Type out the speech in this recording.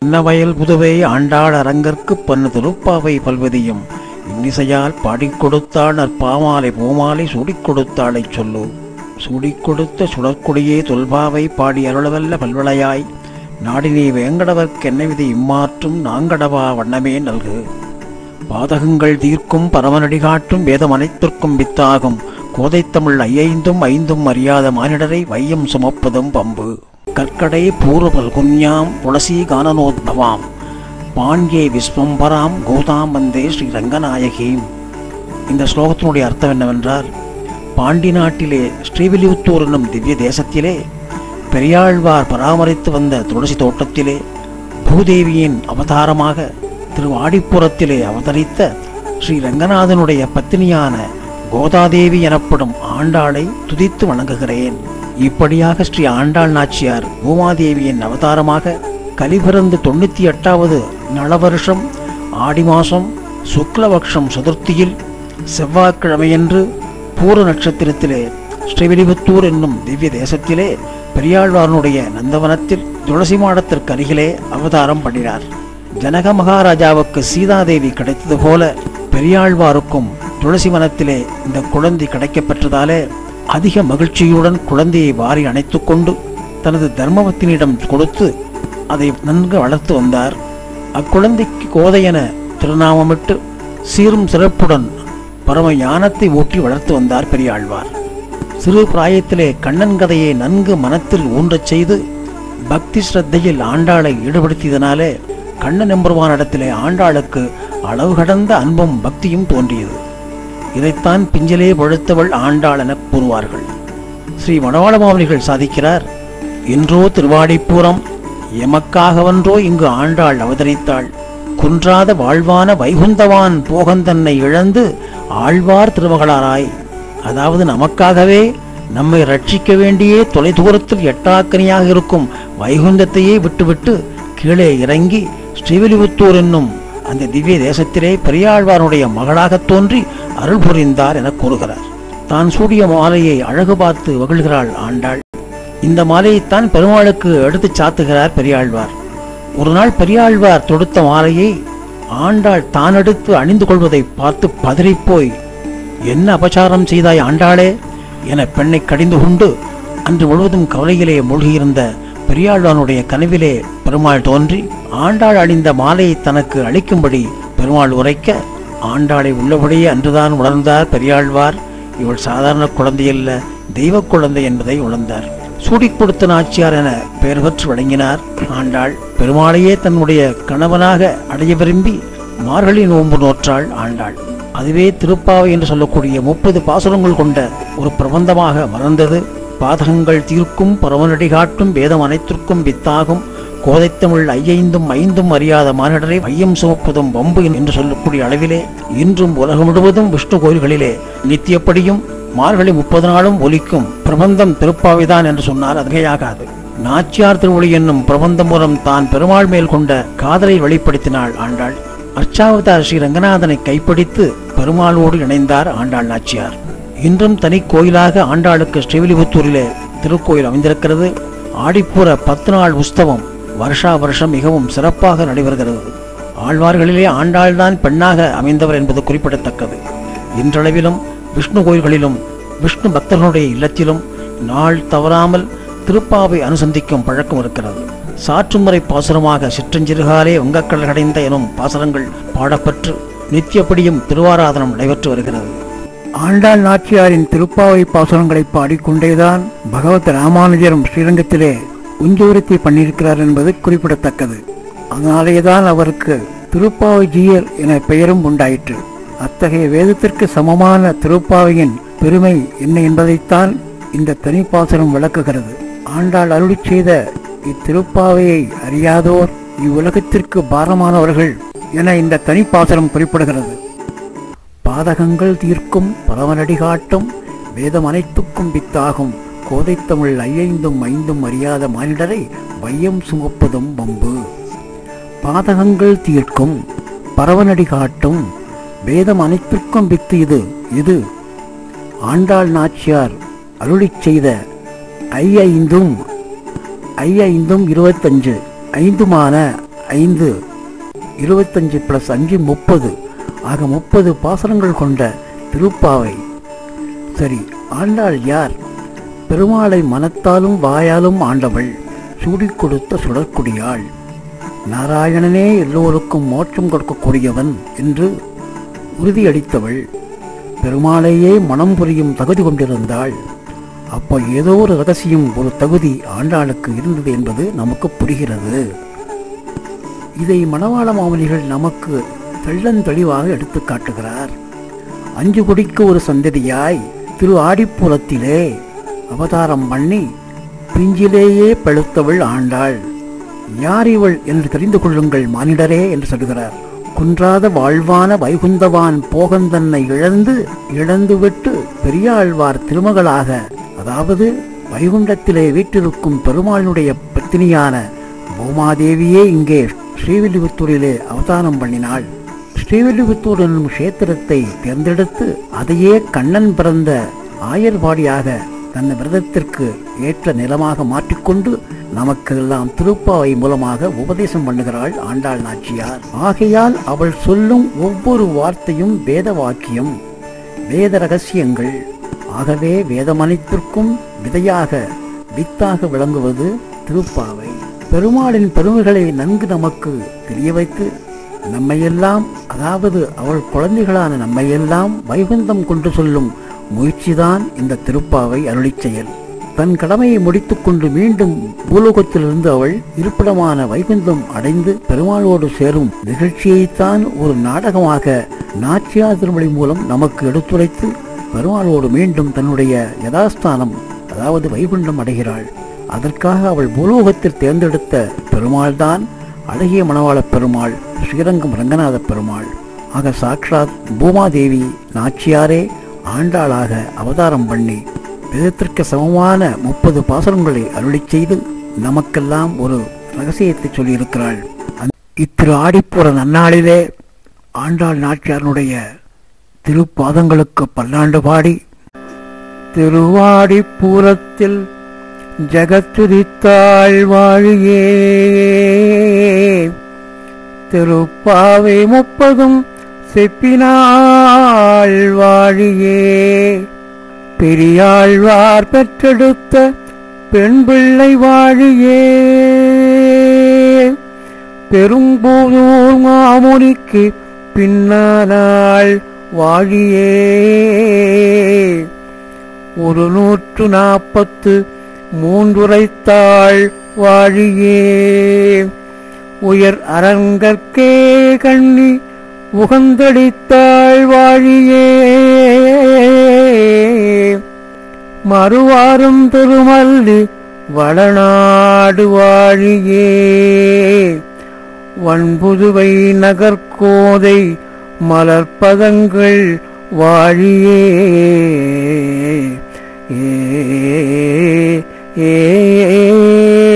சின்னவயல் புதுவை ஆண்டாள் அரங்கற்கு பண்ணு திருப்பாவை பல்வதியும் இன்னிசையால் பாடிக் கொடுத்தாள் நற்பாமாலை பூமாலை சூடிக் கொடுத்தாளைச் சொல்லு சூடிக் கொடுத்த சுடற்குடியே தொல்பாவை பாடி அருளவல்ல பல்வளையாய் நாடினே வேங்கடவர்க்கென்ன விதி இம்மாற்றும் நாங்கடவா வண்ணமே நல்கு பாதகங்கள் தீர்க்கும் பரமனடி காட்டும் வேதம் அனைத்திற்கும் வித்தாகும் கோதைத்தமிழ் ஐயைந்தும் ஐந்தும் அறியாத மானிடரை வையம் சுமப்பதும் பம்பு கற்கடை பூர்வபல் குஞ்ஞாம் துளசி கானனோத்பவாம் பாண்யே விஸ்வம்பராம் கோதாம் வந்தே ஸ்ரீ ரங்கநாயகீம் இந்த ஸ்லோகத்தினுடைய அர்த்தம் என்னவென்றால் பாண்டி நாட்டிலே ஸ்ரீவில்லிபுத்தூர் என்னும் திவ்ய தேசத்திலே பெரியாழ்வார் பராமரித்து வந்த துளசி தோட்டத்திலே பூதேவியின் அவதாரமாக திருவாடிப்புறத்திலே அவதரித்த ஸ்ரீ ரங்கநாதனுடைய பத்தினியான கோதாதேவி எனப்படும் ஆண்டாளை துதித்து வணங்குகிறேன் இப்படியாக ஸ்ரீ ஆண்டாள் நாச்சியார் பூமாதேவியின் அவதாரமாக கலிபிறந்து தொண்ணூற்றி எட்டாவது நலவருஷம் ஆடி மாதம் சுக்லபக்ஷம் சதுர்த்தியில் செவ்வாய்க்கிழமையன்று பூர நட்சத்திரத்திலே ஸ்ரீவில்லிபுத்தூர் என்னும் திவ்ய தேசத்திலே பெரியாழ்வாரனுடைய நந்தவனத்தில் துளசி மாடத்திற்கு அருகிலே அவதாரம் பண்ணினார் ஜனக மகாராஜாவுக்கு சீதாதேவி கிடைத்தது போல பெரியாழ்வாருக்கும் துளசி வனத்திலே இந்த குழந்தை கிடைக்கப் பெற்றதாலே அதிக மகிழ்ச்சியுடன் குழந்தையை வாரி அணைத்துக் கொண்டு தனது தர்மவத்தினிடம் கொடுத்து அதை நன்கு வளர்த்து வந்தார் அக்குழந்தைக்கு கோதையென திருநாமமிட்டு சீரும் சிறப்புடன் பரம ஞானத்தை ஊற்றி வளர்த்து வந்தார் பெரியாழ்வார் சிறு பிராயத்திலே கண்ணன் கதையை நன்கு மனத்தில் ஊன்றச் செய்து பக்தி ஸ்ரத்தையில் ஆண்டாளை ஈடுபடுத்தியதனாலே கண்ணன் எம்பெருமானிடத்திலே ஆண்டாளுக்கு அளவு கடந்த அன்பும் பக்தியும் தோன்றியது இதைத்தான் பிஞ்சிலே பழுத்தவள் ஆண்டாள் எனக் கூறுவார்கள் ஸ்ரீ மணவாள மாமனிகள் சாதிக்கிறார் இன்றோ திருவாடிப்பூரம் எமக்காகவன்றோ இங்கு ஆண்டாள் அவதரித்தாள் குன்றாத வாழ்வான வைகுந்தவான் போகந்தன்னை இழந்து ஆழ்வார் திருமகளாராய் அதாவது நமக்காகவே நம்மை ரட்சிக்க வேண்டியே தொலைதூரத்தில் எட்டாக்கனியாக இருக்கும் வைகுந்தத்தையே விட்டுவிட்டு கீழே இறங்கி ஸ்ரீவில்லிபுத்தூர் என்னும் அந்த திவ்ய தேசத்திலே பெரியாழ்வாருடைய மகளாகத் தோன்றி அருள் புரிந்தார் என கூறுகிறார் தான் சூடிய மாலையை அழகு பார்த்து மகிழ்கிறாள் ஆண்டாள் இந்த மாலையைத்தான் பெருமாளுக்கு எடுத்துச் சாத்துகிறார் பெரியாழ்வார் ஒரு நாள் பெரியாழ்வார் தொடுத்த மாலையை ஆண்டாள் தான் எடுத்து அணிந்து கொள்வதை பார்த்து பதறிப்போய் என்ன அபச்சாரம் செய்தாய் ஆண்டாளே என பெண்ணை கடிந்து கொண்டு அன்று முழுவதும் கவலையிலே மூழ்கியிருந்த பெரியாழ்வானுடைய கனவிலே பெருமாள் தோன்றி ஆண்டாள் அணிந்த மாலையை தனக்கு அளிக்கும்படி பெருமாள் உரைக்க ஆண்டாளை உள்ளபடியே அன்றுதான் உணர்ந்தார் பெரியாழ்வார் இவள் சாதாரண குழந்தையல்ல தெய்வ குழந்தை என்பதை உணர்ந்தார் சூடிக் கொடுத்த நாச்சியார் என பெயர் பெற்று வழங்கினார் ஆண்டாள் பெருமாளையே தன்னுடைய கணவனாக அடைய விரும்பி மார்கழி நோன்பு நோற்றாள் ஆண்டாள் அதுவே திருப்பாவை என்று சொல்லக்கூடிய முப்பது பாசுரங்கள் கொண்ட ஒரு பிரபந்தமாக மறந்தது பாதகங்கள் தீர்க்கும் பரவனடி காட்டும் வேதம் அனைத்திற்கும் வித்தாகும் கோதைத்தமிழ் ஐயைந்தும் ஐந்தும் அறியாத மானிடரை வையம் சுமப்பதும் வம்பு என்று சொல்லக்கூடிய அளவிலே இன்றும் உலகம் முழுவதும் விஷ்ணு கோயில்களிலே நித்தியப்படியும் மார்கழி முப்பது நாளும் ஒலிக்கும் பிரபந்தம் திருப்பாவைதான் என்று சொன்னால் அது மிகையாகாது நாச்சியார் திருமொழி என்னும் பிரபந்தம் மூலம் தான் பெருமாள் மேல் கொண்ட காதலை வெளிப்படுத்தினாள் ஆண்டாள் அர்ச்சாவதார் ஸ்ரீ ரங்கநாதனை கைப்பிடித்து பெருமாளோடு இணைந்தார் ஆண்டாள் நாச்சியார் இன்றும் தனி கோயிலாக ஆண்டாளுக்கு ஸ்ரீவில்லிபுத்தூரிலே திருக்கோயில் அமைந்திருக்கிறது ஆடிப்பூர பத்து நாள் உற்சவம் வருஷா வருஷம் மிகவும் சிறப்பாக நடைபெறுகிறது ஆழ்வார்களிலே ஆண்டாள்தான் பெண்ணாக அமைந்தவர் என்பது குறிப்பிடத்தக்கது இன்றளவிலும் விஷ்ணு கோயில்களிலும் விஷ்ணு பக்தர்களுடைய இல்லத்திலும் நாள் தவறாமல் திருப்பாவை அனுசந்திக்கும் பழக்கம் இருக்கிறது சாற்றுமுறை பாசுரமாக சிற்றஞ்சிறுகாலே வங்கக்கடல் கடைந்த எனும் பாசுரங்கள் பாடப்பெற்று நித்தியப்படியும் திருவாராதனம் நடைபெற்று வருகிறது ஆண்டாள் நாச்சியாரின் திருப்பாவை பாசுரங்களை பாடிக்கொண்டேதான் பகவத் ராமானுஜரும் ஸ்ரீரங்கத்திலே உஞ்சூரத்தை பண்ணியிருக்கிறார் என்பது குறிப்பிடத்தக்கது அதனாலேதான் அவருக்கு திருப்பாவை ஜீயர் என பெயரும் உண்டாயிற்று அத்தகைய வேதத்திற்கு சமமான திருப்பாவையின் பெருமை என்ன என்பதைத்தான் இந்த தனிப்பாசுரம் விளக்குகிறது ஆண்டாள் அருளிச் செய்த இத்திருப்பாவையை அறியாதோர் இவ்வுலகத்திற்கு பாரமானவர்கள் என இந்த தனிப்பாசுரம் குறிப்பிடுகிறது பாதகங்கள் தீர்க்கும் பரவனடி காட்டும் வேதம் அனைத்துக்கும் வித்தாகும் கோதைத்தமிழ் ஐயைந்தும் ஐந்தும் அறியாத மானிடரை வையம் சுமப்பதும் வம்பு பாதகங்கள் தீர்க்கும் பரவனடி காட்டும் வேதம் அனைத்திற்கும் வித்து இது இது ஆண்டாள் நாச்சியார் அருளிச் செய்த ஐ ஐந்தும் ஐ ஐந்தும் இருபத்தஞ்சு ஐந்துமான ஐந்து இருபத்தஞ்சு பிளஸ் அஞ்சு முப்பது ஆக முப்பது பாசனங்கள் கொண்ட திருப்பாவை சரி ஆண்டாள் யார் பெருமாளை மனத்தாலும் வாயாலும் ஆண்டவள் சூடிக் கொடுத்த சுடற்குடியாள் நாராயணனே எல்லோருக்கும் மோட்சம் கொடுக்கக்கூடியவன் என்று உறுதியளித்தவள் பெருமாளையே மனம் புரியும் தகுதி கொண்டிருந்தாள் அப்போ ஏதோ ஒரு ரகசியம் ஒரு தகுதி ஆண்டாளுக்கு இருந்தது என்பது நமக்கு புரிகிறது இதை மணவாள மாமனிகள் நமக்கு தெள்ளந்தெளிவாக எடுத்து காட்டுகிறார் அஞ்சு குடிக்கு ஒரு சந்ததியாய் திரு ஆடிப்புறத்திலே அவதாரம் பண்ணி பிஞ்சிலேயே பழுத்தவள் ஆண்டாள் யார் இவள் என்று தெரிந்து கொள்ளுங்கள் மானிடரே என்று சொல்கிறார் குன்றாத வாழ்வான வைகுந்தவான் போகந்தன்னை இழந்து இழந்துவிட்டு பெரியாழ்வார் திருமகளாக அதாவது வைகுண்டத்திலே வீற்றிருக்கும் பெருமாளுடைய பத்தினியான பூமாதேவியே இங்கே ஸ்ரீவில்லிபுத்தூரிலே அவதாரம் பண்ணினாள் ஸ்ரீவில்லிபுத்தூர் என்னும் கஷேத்திரத்தை தேர்ந்தெடுத்து அதையே கண்ணன் பிறந்த ஆயர்பாடியாக தன் விரதத்திற்கு ஏற்ற நிலமாக மாற்றிக்கொண்டு நமக்கெல்லாம் திருப்பாவை மூலமாக உபதேசம் பண்ணுகிறாள் ஆண்டாள் நாச்சியார் ஆகையால் அவள் சொல்லும் ஒவ்வொரு வார்த்தையும் வேத வாக்கியம் வேத ரகசியங்கள் ஆகவே வேதமனைத்திற்கும் விதையாக வித்தாக விளங்குவது திருப்பாவை பெருமாளின் பெருமைகளை நன்கு நமக்கு தெரிய வைத்து நம்மையெல்லாம் அதாவது அவள் குழந்தைகளான நம்மையெல்லாம் வைகுந்தம் கொண்டு சொல்லும் முயற்சிதான் இந்த திருப்பாவை அருளிச் செயல் தன் கடமையை முடித்துக்கொண்டு மீண்டும் பூலோகத்திலிருந்து அவள் இருப்பிடமான வைகுந்தம் அடைந்து பெருமாளோடு சேரும் நிகழ்ச்சியைத்தான் ஒரு நாடகமாக நாச்சியார் திருமொழி மூலம் நமக்கு எடுத்துரைத்து பெருமாளோடு மீண்டும் தன்னுடைய யதாஸ்தானம் அதாவது வைகுண்டம் அடைகிறாள் அதற்காக அவள் பூலோகத்தில் தேர்ந்தெடுத்த பெருமாள்தான் அழகிய மணவாளப் பெருமாள் ஸ்ரீரங்கம் ரங்கநாத பெருமாள் ஆக சாக்ஷாத் பூமாதேவி நாச்சியாரே ஆண்டாளாக அவதாரம் பண்ணி வேதத்திற்கு சமமான முப்பது பாசனங்களை அருளிச் செய்து நமக்கெல்லாம் ஒரு ரகசியத்தை சொல்லியிருக்கிறாள் அந்த- இத்திரு ஆடிப்புற நன்னாளிலே ஆண்டாள் நாச்சியாருடைய திருப்பாதங்களுக்கு பல்லாண்டு பாடி திருவாடிப்பூரத்தில் ஜகத்துதித்தாள் வாழியே திருப்பாவை முப்பதும் செப்பினாள் வாழியே பெரியாழ்வார் பெற்றெடுத்த பெண் பிள்ளை வாழியே பெரும்பூதூர் மாமுனிக்கு பின்னானாள் வாழியே ஒரு நூற்று நாற்பத்து மூன்றுரைத்தாள் வாழியே உயர் அரங்கற்கே கண்ணி உகந்தடித்தாள் வாழியே மறுவாரும் திருமல்லி வளநாடு வாழியே வன்புதுவை நகர்கோதை மலர்ப்பதங்கள் வாழியே ஏ ஏ